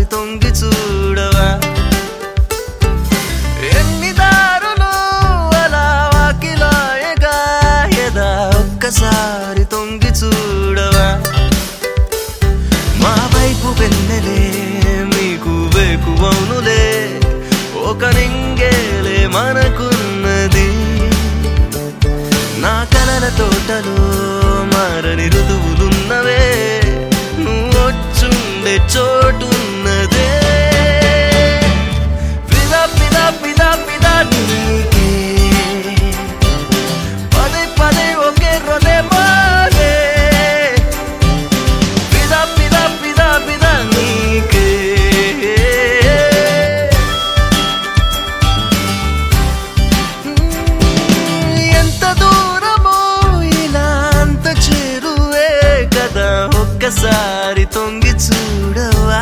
తొంగి చూడవా ఎన్ని దారులు అలా వాకిలాయగా ఎదా ఒక్కసారి తొంగి చూడవా మా వైపు వెన్నెలే మీకు వేకువనులే ఒక నింగేలే మనకున్నది నా కలల తోటలో మారని ఋతువులున్నవే నువ్వు వచ్చుండే చోటున్నదే పిదా పిదా పిదా పిదా నీకే పదే పదే ఒకే రొదే మారే పిదా పిదా పిదా పిదా నీకే ఎంత దూరమో ఇలా అంత చేరువే కదా ఒక్కసారి తొంగి చూడవా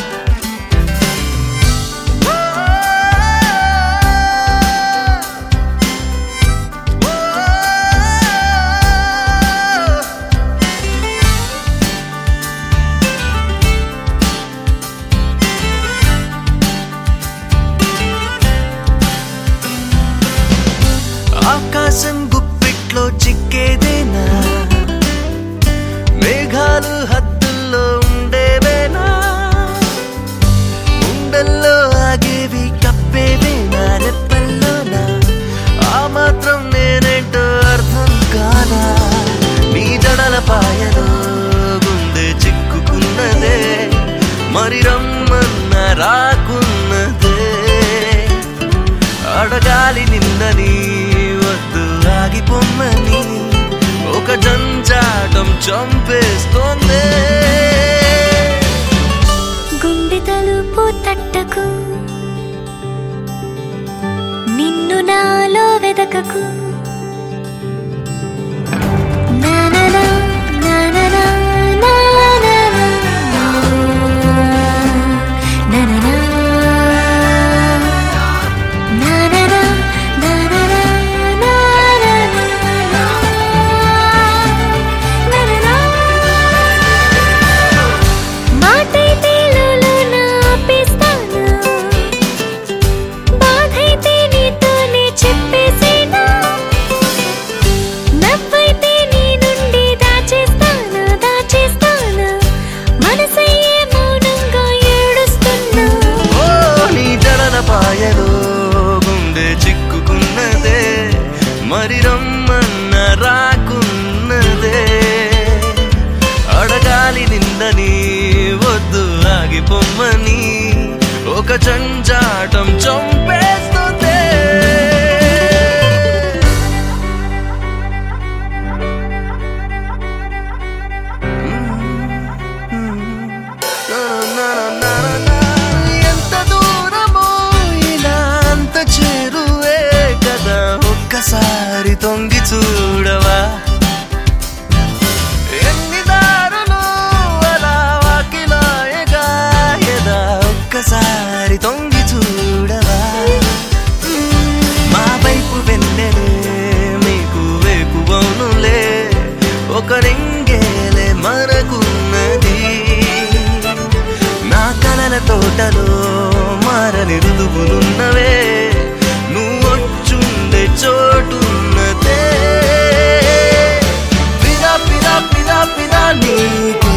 ఆకాశం గుప్పిట్లో చిక్కేదేనా మేఘాలు హద్దుల్లో ఉండేవేనా ఉండల్లో ఆగేవి కప్పేవేనా రెప్పల్లోనా ఆ మాత్రం నేనేంటో అర్థం కాదా నీ జడల పాయలో గుండె చిక్కుకున్నదే మరి రమ్మన్న రాకున్నదే అడగాలి నిన్నని వద్దు ఆగిపోమ్మని ఒక జంజాటం చంపేస్తోంది గుండె తలుపు తట్టకు నిన్ను నాలో వెదకకు నాననా, నాననా, నాననా, నాననా. నాననా, నాననా, నాననా. మాటైతే లోలోన ఆపేస్తాను బాధైతే నీతోనే చెప్పేసేనా నవ్వైతే నీ నుండి దాచేస్తాను దాచేస్తాను మనసయ్యే మౌనంగా ఏడుస్తున్నా ఓ నీ జడల పాయలో గుండె చిక్కుకున్నదే మరి రమ్మన్న రాకున్నదే అడగాలి నిందని వద్దు ఆగిపోమ్మని ఒక జంజాటం చంపేస్తుంది ఎంత దూరమో ఇలా అంత చేరువే కదా ఒక్కసారి తొంగి చూడవా ఎన్ని దారులు అలా వాకిలాయగా ఎదా ఒక్కసారి తొంగి చూడవా మా వైపు వెన్నెలే మీకు వేకువనులే ఒక రింగేలే మనకున్నది నా కలల తోటలో మారని ఋతువులున్నవే నువ్వొచ్చుండే చోటున్నదే పిదా పిదా పిదా పిదా నీకు